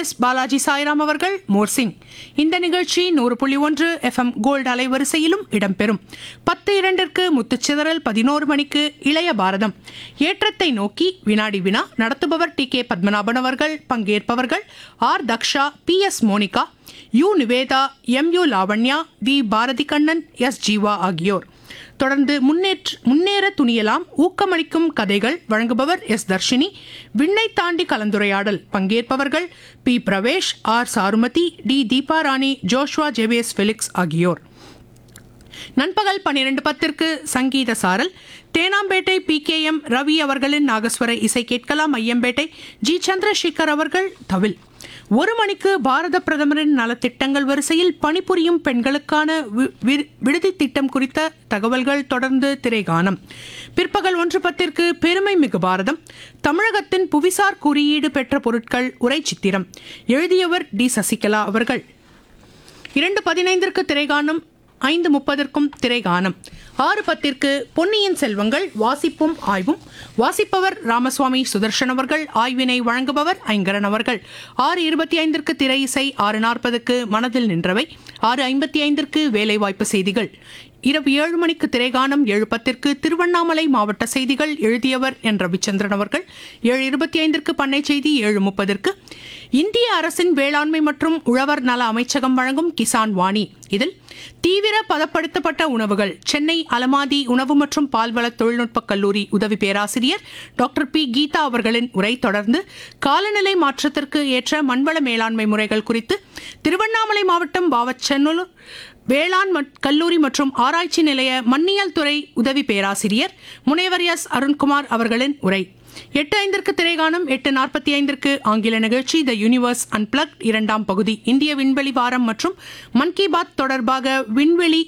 S Balaji Sairam அவர்கள் மோர்சிங் இந்த நிகழ்ச்சி நூறு புள்ளி ஒன்று எஃப்எம் கோல்டு அலைவரிசையிலும் இடம்பெறும் பத்து இரண்டிற்கு முத்துச்சிதறல் பதினோரு மணிக்கு இளைய பாரதம் ஏற்றத்தை நோக்கி வினாடி வினா நடத்துபவர் டி கே பத்மநாபன் அவர்கள் பங்கேற்பவர்கள் R Daksha P S Monica U Nivetha M U Lavanya V Bharathi Kannan S Jeeva ஆகியோர் தொடர்ந்து முன்னேற்ற முன்னேற துணியலாம் ஊக்கமளிக்கும் கதைகள் வழங்குபவர் எஸ் தர்ஷினி விண்ணை தாண்டி கலந்துரையாடல் பங்கேற்பவர்கள் P Pravesh R Charumathi T Deepa Rani Joshua ஜெவேஸ் ஃபெலிக்ஸ் ஆகியோர் நண்பகல் பன்னிரண்டு பத்திற்கு சங்கீத சாரல் Teynampet P K M Ravi அவர்களின் நாகஸ்வர இசை கேட்கலாம் ஐயம்பேட்டை ஜி சந்திரசேகர் அவர்கள் தவில் ஒரு மணிக்கு பாரத பிரதமரின் நலத்திட்டங்கள் வரிசையில் பணிபுரியும் பெண்களுக்கான வி- வி- விடுதி திட்டம் குறித்த தகவல்கள் தொடர்ந்து திரைகானம் பிற்பகல் ஒன்று பத்திற்கு பெருமை மிகு பாரதம் தமிழகத்தின் புவிசார் குறியீடு பெற்ற பொருட்கள் உரை சித்திரம் எழுதியவர் டி சசிகலா அவர்கள் இரண்டு பதினைந்திற்கு திரைகாணும் ஐந்து முப்பதற்கும் திரைகானம் ஆறு பத்திற்கு பொன்னியின் செல்வங்கள் வாசிப்பும் ஆய்வும் வாசிப்பவர் ராமசுவாமி சுதர்ஷன் அவர்கள் ஆய்வினை வழங்குபவர் ஐங்கரன் அவர்கள் ஆறு இருபத்தி ஐந்திற்கு திரை இசை ஆறு நாற்பதுக்கு மனதில் நின்றவை ஆறு ஐம்பத்தி ஐந்திற்கு வேலைவாய்ப்பு செய்திகள் இரவு ஏழு மணிக்கு திரைகானம் ஏழு பத்திற்கு திருவண்ணாமலை மாவட்ட செய்திகள் எழுதியவர் என் ரவிச்சந்திரன் அவர்கள் ஏழு இருபத்தி ஐந்திற்கு பண்ணை செய்தி ஏழு முப்பதற்கு இந்திய அரசின் வேளாண்மை மற்றும் உழவர் நல அமைச்சகம் வழங்கும் கிசான் வாணி இதில் தீவிர பதப்படுத்தப்பட்ட உணவுகள் சென்னை அலமாதி உணவு மற்றும் பால்வள தொழில்நுட்ப கல்லூரி உதவி பேராசிரியர் டாக்டர் பி கீதா அவர்களின் உரை தொடர்ந்து காலநிலை மாற்றத்திற்கு ஏற்ற மண்வள மேலாண்மை முறைகள் குறித்து திருவண்ணாமலை மாவட்டம் பாவச்சென்னூர் வேளாண் மட்- கல்லூரி மற்றும் ஆராய்ச்சி நிலைய மண்ணியல் துறை உதவி பேராசிரியர் முனைவர் எஸ் அருண்குமார் அவர்களின் உரை எட்டு ஐந்திற்கு திரைகாணம் எட்டு நாற்பத்தி ஐந்திற்கு ஆங்கில நிகழ்ச்சி த யூனிவர்ஸ் அன்பிளக் இரண்டாம் பகுதி இந்திய விண்வெளி வாரம் மற்றும் மன் கி பாத் தொடர்பாக விண்வெளி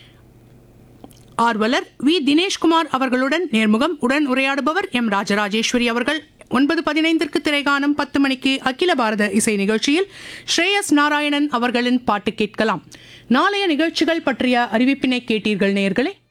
ஆர்வலர் வி தினேஷ்குமார் அவர்களுடன் நேர்முகம் உடன் உரையாடுபவர் எம் ராஜராஜேஸ்வரி அவர்கள் ஒன்பது பதினைந்திற்கு திரைகாணம் பத்து மணிக்கு அகில பாரத இசை நிகழ்ச்சியில் ஸ்ரேயஸ் நாராயணன் அவர்களின் பாட்டு கேட்கலாம் நாளைய நிகழ்ச்சிகள் பற்றிய அறிவிப்பினை கேட்டீர்கள் நேயர்களே